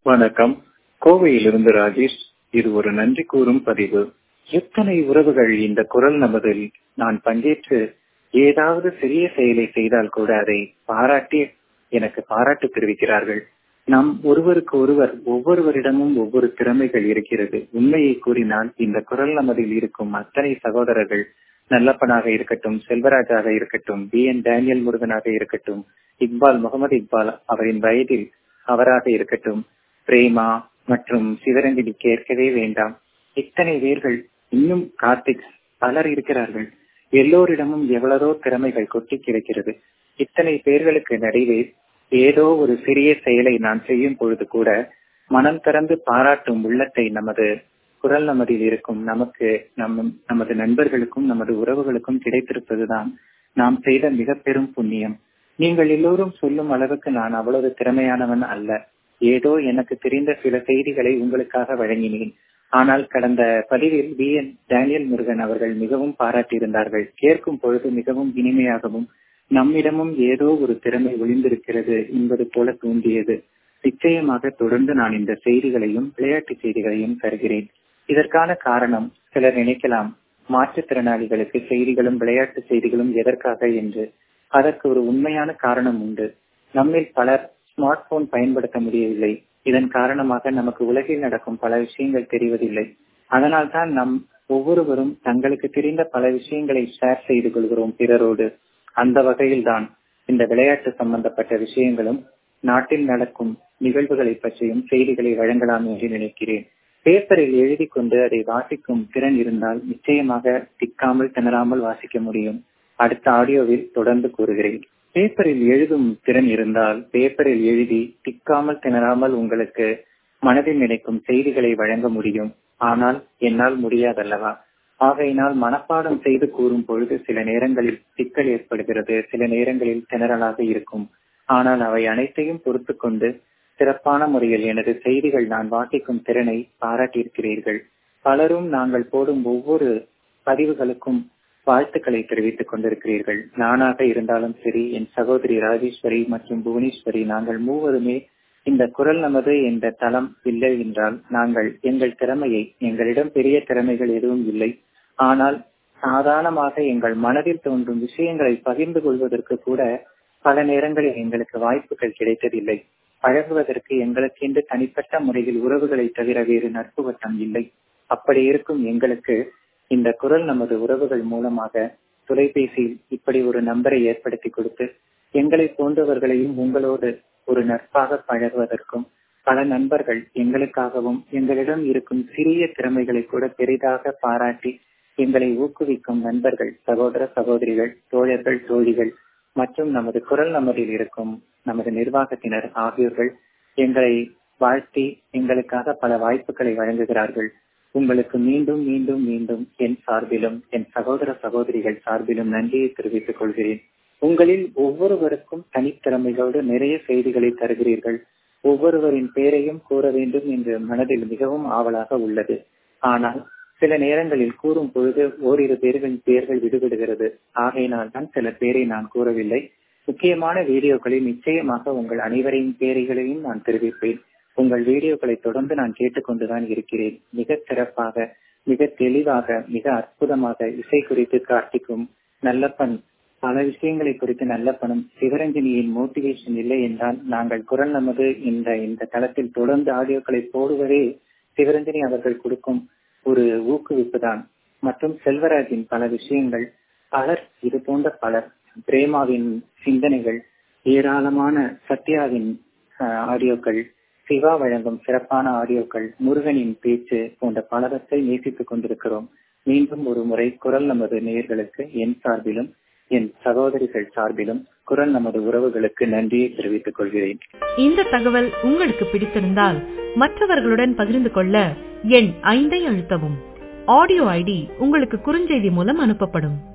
வணக்கம் கோவையிலிருந்து ராஜேஷ் இது ஒரு நன்றி கூறும் பதிவு எத்தனை உறவுகள் இந்த குரல் நமதில் நான் பங்கேற்று ஏதாவது சிறிய செயலை செய்தால் கூட அதை பாராட்டி எனக்கு பாராட்டு தெரிவிக்கிறார்கள் நம் ஒருவருக்கு ஒருவர் ஒவ்வொருவரிடமும் ஒவ்வொரு திறமைகள் இருக்கிறது உண்மையை கூறினால் இந்த குரல் நமதில் இருக்கும் அத்தனை சகோதரர்கள் நல்லப்பனாக இருக்கட்டும் செல்வராஜாக இருக்கட்டும் பி என் டேனியல் முருகனாக இருக்கட்டும் இக்பால் முகமது இக்பால் அவரின் வயதில் அவராக இருக்கட்டும் பிரேமா மற்றும் சிவரஞ்சனி கேட்கவே வேண்டாம் இத்தனை பேர்கள் இன்னும் கார்த்திக் பலர் இருக்கிறார்கள் எல்லோரிடமும் எவ்வளவோ திறமைகள் கொட்டி கிடக்கிறது இத்தனை பேர்களுக்கு நடுவே ஏதோ ஒரு சிறிய செயலை நான் செய்யும் பொழுது கூட மனம் திறந்து பாராட்டும் உள்ளத்தை நமது குரல் நமதில் இருக்கும் நமக்கு நம் நமது நண்பர்களுக்கும் நமது உறவுகளுக்கும் கிடைத்திருப்பதுதான் நாம் செய்த மிக பெரும் புண்ணியம் நீங்கள் எல்லோரும் சொல்லும் அளவுக்கு நான் அவ்வளவு திறமையானவன் அல்ல ஏதோ எனக்கு தெரிந்த சில செய்திகளை உங்களுக்காக வழங்கினேன் ஆனால் கடந்த பதிவில் பி என் டேனியல் முருகன் அவர்கள் மிகவும் பாராட்டியிருந்தார்கள் கேட்கும் பொழுது மிகவும் இனிமையாகவும் நம்மிடமும் ஏதோ ஒரு திறமை ஒளிந்திருக்கிறது என்பது போல தோன்றியது நிச்சயமாக தொடர்ந்து நான் இந்த செய்திகளையும் விளையாட்டு செய்திகளையும் தருகிறேன் இதற்கான காரணம் சிலர் நினைக்கலாம் மாற்றுத்திறனாளிகளுக்கு செய்திகளும் விளையாட்டு செய்திகளும் எதற்காக என்று அதற்கு ஒரு உண்மையான காரணம் உண்டு நம்மில் பலர் ஸ்மார்ட் போன் பயன்படுத்த முடியவில்லை இதன் காரணமாக நமக்கு உலகில் நடக்கும் பல விஷயங்கள் தெரிவதில்லை அதனால்தான் நம் ஒவ்வொருவரும் தங்களுக்கு தெரிந்த பல விஷயங்களை ஷேர் செய்து கொள்கிறோம் பிறரோடு அந்த வகையில் தான் இந்த விளையாட்டு சம்பந்தப்பட்ட விஷயங்களும் நாட்டில் நடக்கும் நிகழ்வுகளை பற்றியும் செய்திகளை வழங்கலாம் என்று நினைக்கிறேன் பேப்பரில் எழுதி கொண்டு அதை வாசிக்கும் திறன் இருந்தால் நிச்சயமாக திக்காமல் திணறாமல் வாசிக்க முடியும் அடுத்த ஆடியோவில் தொடர்ந்து கூறுகிறேன் பேப்பரில் எழுதும் திறன் இருந்தால் பேப்பரில் எழுதி திக்காமல் திணறாமல் உங்களுக்கு மனதில் நினைக்கும் செய்திகளை வழங்க முடியும் ஆனால் என்னால் முடியாதல்லவா ஆகையினால் மனப்பாடம் செய்து கூறும் பொழுது சில நேரங்களில் சிக்கல் ஏற்படுகிறது சில நேரங்களில் திணறலாக இருக்கும் ஆனால் அவை அனைத்தையும் பொறுத்து கொண்டு சிறப்பான முறையில் எனது செய்திகள் நான் வாசிக்கும் திறனை பாராட்டியிருக்கிறீர்கள் பலரும் நாங்கள் போடும் ஒவ்வொரு பதிவுகளுக்கும் வாழ்த்துக்களை தெரிவித்துக் கொண்டிருக்கிறீர்கள் நானாக இருந்தாலும் சரி என் சகோதரி ராஜேஸ்வரி மற்றும் புவனேஸ்வரி நாங்கள் மூவருமே இந்த குரல் நமது என்ற தளம் இல்லை என்றால் நாங்கள் எங்கள் திறமையை எங்களிடம் பெரிய திறமைகள் எதுவும் இல்லை ஆனால் சாதாரணமாக எங்கள் மனதில் தோன்றும் விஷயங்களை பகிர்ந்து கொள்வதற்கு கூட பல நேரங்களில் எங்களுக்கு வாய்ப்புகள் கிடைத்ததில்லை பழகுவதற்கு எங்களுக்கென்று தனிப்பட்ட முறையில் உறவுகளை தவிர வேறு நட்பு வட்டம் இல்லை அப்படி இருக்கும் எங்களுக்கு இந்த குரல் நமது உறவுகள் மூலமாக தொலைபேசியில் இப்படி ஒரு நம்பரை ஏற்படுத்தி கொடுத்து எங்களை போன்றவர்களையும் உங்களோடு ஒரு நட்பாக பழகுவதற்கும் பல நண்பர்கள் எங்களுக்காகவும் எங்களிடம் இருக்கும் சிறிய திறமைகளை கூட பெரிதாக பாராட்டி எங்களை ஊக்குவிக்கும் நண்பர்கள் சகோதர சகோதரிகள் தோழர்கள் தோழிகள் மற்றும் நமது குரல் நமதில் இருக்கும் நமது நிர்வாகத்தினர் ஆகியோர்கள் எங்களை வாழ்த்தி எங்களுக்காக பல வாய்ப்புகளை வழங்குகிறார்கள் உங்களுக்கு மீண்டும் மீண்டும் மீண்டும் என் சார்பிலும் என் சகோதர சகோதரிகள் சார்பிலும் நன்றியை தெரிவித்துக் கொள்கிறேன் உங்களில் ஒவ்வொருவருக்கும் தனித்திறமைகளோடு நிறைய செய்திகளை தருகிறீர்கள் ஒவ்வொருவரின் பெயரையும் கூற வேண்டும் என்று மனதில் மிகவும் ஆவலாக உள்ளது ஆனால் சில நேரங்களில் கூறும் பொழுது ஓரிரு பேர்களின் பெயர்கள் விடுபடுகிறது ஆகையினால் தான் சில பேரை நான் கூறவில்லை முக்கியமான வீடியோக்களில் நிச்சயமாக உங்கள் அனைவரின் பேரைகளையும் நான் தெரிவிப்பேன் உங்கள் வீடியோக்களை தொடர்ந்து நான் கேட்டுக்கொண்டுதான் இருக்கிறேன் மிக சிறப்பாக மிக தெளிவாக மிக அற்புதமாக இசை குறித்து கார்த்திக்கும் நல்லப்பன் பல விஷயங்களை குறித்து நல்லப்பனும் சிவரஞ்சனியின் மோட்டிவேஷன் இல்லை என்றால் நாங்கள் குரல் நமது இந்த இந்த தளத்தில் தொடர்ந்து ஆடியோக்களை போடுவதே சிவரஞ்சனி அவர்கள் கொடுக்கும் ஒரு ஊக்குவிப்பு தான் மற்றும் செல்வராஜின் பல விஷயங்கள் பலர் இது போன்ற பலர் பிரேமாவின் சிந்தனைகள் ஏராளமான சத்யாவின் ஆடியோக்கள் சிவா வழங்கும் சிறப்பான ஆடியோக்கள் முருகனின் பேச்சு போன்ற பலவற்றை நேசித்துக் கொண்டிருக்கிறோம் மீண்டும் ஒரு முறை குரல் நமது நேயர்களுக்கு என் சார்பிலும் என் சகோதரிகள் சார்பிலும் குரல் நமது உறவுகளுக்கு நன்றியை தெரிவித்துக் கொள்கிறேன் இந்த தகவல் உங்களுக்கு பிடித்திருந்தால் மற்றவர்களுடன் பகிர்ந்து கொள்ள எண் ஐந்தை அழுத்தவும் ஆடியோ ஐடி உங்களுக்கு குறுஞ்செய்தி மூலம் அனுப்பப்படும்